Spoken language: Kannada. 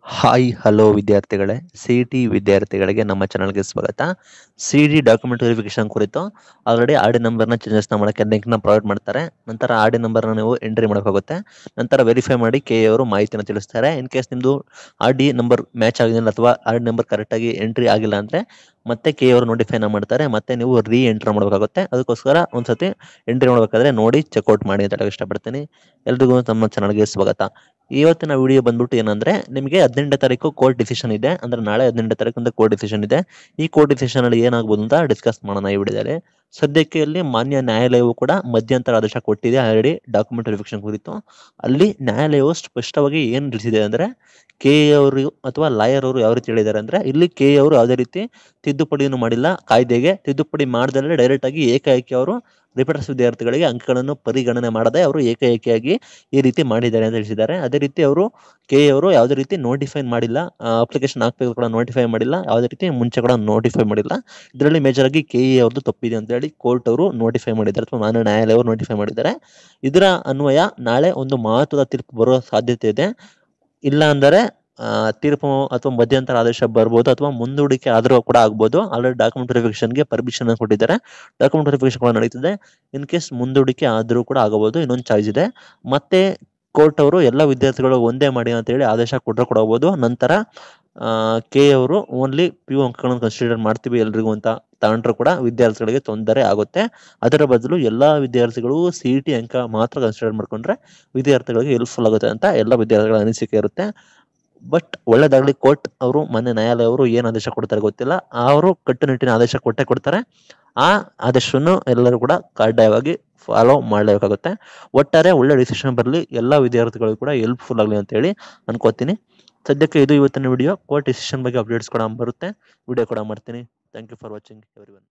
ಹಾಯ್ ಹಲೋ ವಿದ್ಯಾರ್ಥಿಗಳೇ ಸಿ ಟಿ ವಿದ್ಯಾರ್ಥಿಗಳಿಗೆ ನಮ್ಮ ಚಾನಲ್ಗೆ ಸ್ವಾಗತ ಸಿ ಡಿ ಡಾಕ್ಯುಮೆಂಟ್ ವೆರಿಫಿಕೇಶನ್ ಕುರಿತು ಆಲ್ರೆಡಿ ಆರ್ ಡಿ ನಂಬರ್ನ ಚೇಂಜಸ್ನ ಮಾಡೋಕ್ಕೆ ಲಿಂಕ್ನ ಪ್ರೊವೈಡ್ ಮಾಡ್ತಾರೆ ನಂತರ ಆರ್ ಡಿ ನಂಬರ್ನ ನೀವು ಎಂಟ್ರಿ ಮಾಡೋಕ್ಕಾಗುತ್ತೆ ನಂತರ ವೆರಿಫೈ ಮಾಡಿ ಕೆ ಅವರು ಮಾಹಿತಿನ ತಿಳಿಸ್ತಾರೆ ಇನ್ ಕೇಸ್ ನಿಮ್ಮದು ಆರ್ ಡಿ ನಂಬರ್ ಮ್ಯಾಚ್ ಆಗಿಲ್ಲ ಅಥವಾ ಆರ್ ಡಿ ನಂಬರ್ ಕರೆಕ್ಟಾಗಿ ಎಂಟ್ರಿ ಆಗಿಲ್ಲ ಅಂದರೆ ಮತ್ತೆ ಕೆ ಅವರು ನೋಟಿಫೈನ ಮಾಡ್ತಾರೆ ಮತ್ತೆ ನೀವು ರೀ ಎಂಟ್ರ್ ಮಾಡಬೇಕಾಗುತ್ತೆ ಅದಕ್ಕೋಸ್ಕರ ಒಂದ್ಸತಿ ಎಂಟ್ರಿ ಮಾಡಬೇಕಾದ್ರೆ ನೋಡಿ ಚೆಕ್ಔಟ್ ಮಾಡಿ ಅಂತ ಹೇಳಕ್ ಇಷ್ಟಪಡ್ತೀನಿ ಎಲ್ರಿಗೂ ನಮ್ಮ ಚಾನಲ್ಗೆ ಸ್ವಾಗತ ಇವತ್ತಿನ ವಿಡಿಯೋ ಬಂದ್ಬಿಟ್ಟು ಏನಂದ್ರೆ ನಿಮಗೆ ಹದಿನೆಂಟನೇ ತಾರೀಕು ಕೋರ್ಟ್ ಡಿಸಿಷನ್ ಇದೆ ಅಂದ್ರೆ ನಾಳೆ ಹದಿನೆಂಟನೇ ತಾರೀಕು ಅಂತ ಕೋರ್ಟ್ ಡಿಸಿಷನ್ ಇದೆ ಈ ಕೋರ್ಟ್ ಡಿಸಿಷನ್ ಅಲ್ಲಿ ಏನಾಗ್ಬೋದು ಅಂತ ಡಿಸ್ಕಸ್ ಮಾಡೋಣ ಈ ವಿಡಿಯೋದಲ್ಲಿ ಸದ್ಯಕ್ಕೆ ಇಲ್ಲಿ ಮಾನ್ಯ ನ್ಯಾಯಾಲಯವು ಕೂಡ ಮಧ್ಯಂತರ ಆದೇಶ ಕೊಟ್ಟಿದೆ ಆಲ್ರೆಡಿ ಡಾಕ್ಯುಮೆಂಟ್ ವೆರಿಫಿಕೇಶನ್ ಕುರಿತು ಅಲ್ಲಿ ನ್ಯಾಯಾಲಯವು ಸ್ಪಷ್ಟವಾಗಿ ಏನು ತಿಳಿಸಿದೆ ಅಂದ್ರೆ ಕೆ ಅವರು ಅಥವಾ ಲಾಯರ್ ಅವರು ಯಾವ ರೀತಿ ಹೇಳಿದ್ದಾರೆ ಅಂದ್ರೆ ಇಲ್ಲಿ ಕೆ ಅವರು ಯಾವುದೇ ರೀತಿ ತಿದ್ದುಪಡಿಯನ್ನು ಮಾಡಿಲ್ಲ ಕಾಯ್ದೆಗೆ ತಿದ್ದುಪಡಿ ಮಾಡದಲ್ಲೇ ಡೈರೆಕ್ಟ್ ಆಗಿ ಏಕಾಏಕಿ ಅವರು ರಿಪೀಟರ್ಸ್ ವಿದ್ಯಾರ್ಥಿಗಳಿಗೆ ಅಂಕಗಳನ್ನು ಪರಿಗಣನೆ ಮಾಡದೆ ಅವರು ಏಕಾಏಕಿಯಾಗಿ ಈ ರೀತಿ ಮಾಡಿದ್ದಾರೆ ಅಂತ ತಿಳಿಸಿದ್ದಾರೆ ಅದೇ ರೀತಿ ಅವರು ಕೆ ಅವರು ಯಾವುದೇ ರೀತಿ ನೋಟಿಫೈ ಮಾಡಿಲ್ಲ ಅಪ್ಲಿಕೇಶನ್ ಹಾಕ್ಬೇಕು ಕೂಡ ನೋಟಿಫೈ ಮಾಡಿಲ್ಲ ಯಾವುದೇ ರೀತಿ ಮುಂಚೆ ಕೂಡ ನೋಟಿಫೈ ಮಾಡಿಲ್ಲ ಇದರಲ್ಲಿ ಮೇಜರ್ ಆಗಿ ಕೆ ಎ ಅವ್ರದ್ದು ತಪ್ಪಿದೆ ಅಂತ ಹೇಳಿ ಕೋರ್ಟ್ ಅವರು ನೋಟಿಫೈ ಮಾಡಿದ್ದಾರೆ ಅಥವಾ ಮಾನ್ಯ ನ್ಯಾಯಾಲಯ ಅವರು ನೋಟಿಫೈ ಮಾಡಿದ್ದಾರೆ ಇದರ ಅನ್ವಯ ನಾಳೆ ಒಂದು ಮಹತ್ವದ ತೀರ್ಪು ಬರುವ ಸಾಧ್ಯತೆ ಇದೆ ಇಲ್ಲ ಅಂದರೆ ಆ, ತೀರ್ಪು ಅಥವಾ ಮಧ್ಯಂತರ ಆದೇಶ ಬರ್ಬೋದು ಅಥವಾ ಮುಂದೂಡಿಕೆ ಆದರೂ ಕೂಡ ಆಗ್ಬೋದು ಆಲ್ರೆಡಿ ಡಾಕ್ಯುಮೆಂಟ್ ವೆರಿಫಿಕೇಶನ್ಗೆ ಪರ್ಮಿಷನ್ ಕೊಟ್ಟಿದ್ದಾರೆ ಡಾಕ್ಯುಮೆಂಟ್ ವೆರಿಫಿಕೇಶನ್ ಕೂಡ ನಡೀತಿದೆ ಇನ್ ಕೇಸ್ ಮುಂದೂಡಿಕೆ ಆದರೂ ಕೂಡ ಆಗಬಹುದು ಇನ್ನೊಂದು ಚಾಯ್ಸ್ ಇದೆ ಮತ್ತೆ ಕೋರ್ಟ್ ಅವರು ಎಲ್ಲ ವಿದ್ಯಾರ್ಥಿಗಳು ಒಂದೇ ಮಾಡಿ ಅಂತ ಹೇಳಿ ಆದೇಶ ಕೊಟ್ಟರೆ ಕೊಡಬಹುದು ನಂತರ ಕೆ ಅವರು ಓನ್ಲಿ ಪಿ ಯು ಅಂಕಗಳನ್ನು ಕನ್ಸಿಡರ್ ಮಾಡ್ತೀವಿ ಎಲ್ರಿಗೂ ಅಂತ ತಗೊಂಡ್ರು ಕೂಡ ವಿದ್ಯಾರ್ಥಿಗಳಿಗೆ ತೊಂದರೆ ಆಗುತ್ತೆ ಅದರ ಬದಲು ಎಲ್ಲ ವಿದ್ಯಾರ್ಥಿಗಳು ಸಿ ಟಿ ಅಂಕ ಮಾತ್ರ ಕನ್ಸಿಡರ್ ಮಾಡ್ಕೊಂಡ್ರೆ ವಿದ್ಯಾರ್ಥಿಗಳಿಗೆ ಹೆಲ್ಪ್ಫುಲ್ ಆಗುತ್ತೆ ಅಂತ ಎಲ್ಲ ವಿದ್ಯಾರ್ಥಿಗಳ ಅನಿಸಿಕೆ ಇರುತ್ತೆ ಬಟ್ ಒಳ್ಳೇದಾಗ್ಲಿ ಕೋರ್ಟ್ ಅವರು ಮೊನ್ನೆ ನ್ಯಾಯಾಲಯ ಅವರು ಏನು ಆದೇಶ ಕೊಡ್ತಾರೆ ಗೊತ್ತಿಲ್ಲ ಅವರು ಕಟ್ಟುನಿಟ್ಟಿನ ಆದೇಶ ಕೊಟ್ಟೆ ಕೊಡ್ತಾರೆ ಆ ಆದೇಶವನ್ನು ಎಲ್ಲರೂ ಕೂಡ ಕಡ್ಡಾಯವಾಗಿ ಫಾಲೋ ಮಾಡಲೇಬೇಕಾಗುತ್ತೆ ಒಟ್ಟಾರೆ ಒಳ್ಳೆ ಡಿಸಿಷನ್ ಬರಲಿ ಎಲ್ಲ ವಿದ್ಯಾರ್ಥಿಗಳಿಗೂ ಕೂಡ ಹೆಲ್ಪ್ಫುಲ್ ಆಗಲಿ ಅಂತ ಹೇಳಿ ಅನ್ಕೋತೀನಿ ಸದ್ಯಕ್ಕೆ ಇದು ಇವತ್ತಿನ ವಿಡಿಯೋ ಕೋರ್ಟ್ ಡಿಸಿಷನ್ ಬಗ್ಗೆ ಅಪ್ಡೇಟ್ಸ್ ಕೂಡ ಬರುತ್ತೆ ವಿಡಿಯೋ ಕೂಡ ಮಾಡ್ತೀನಿ thank you for watching every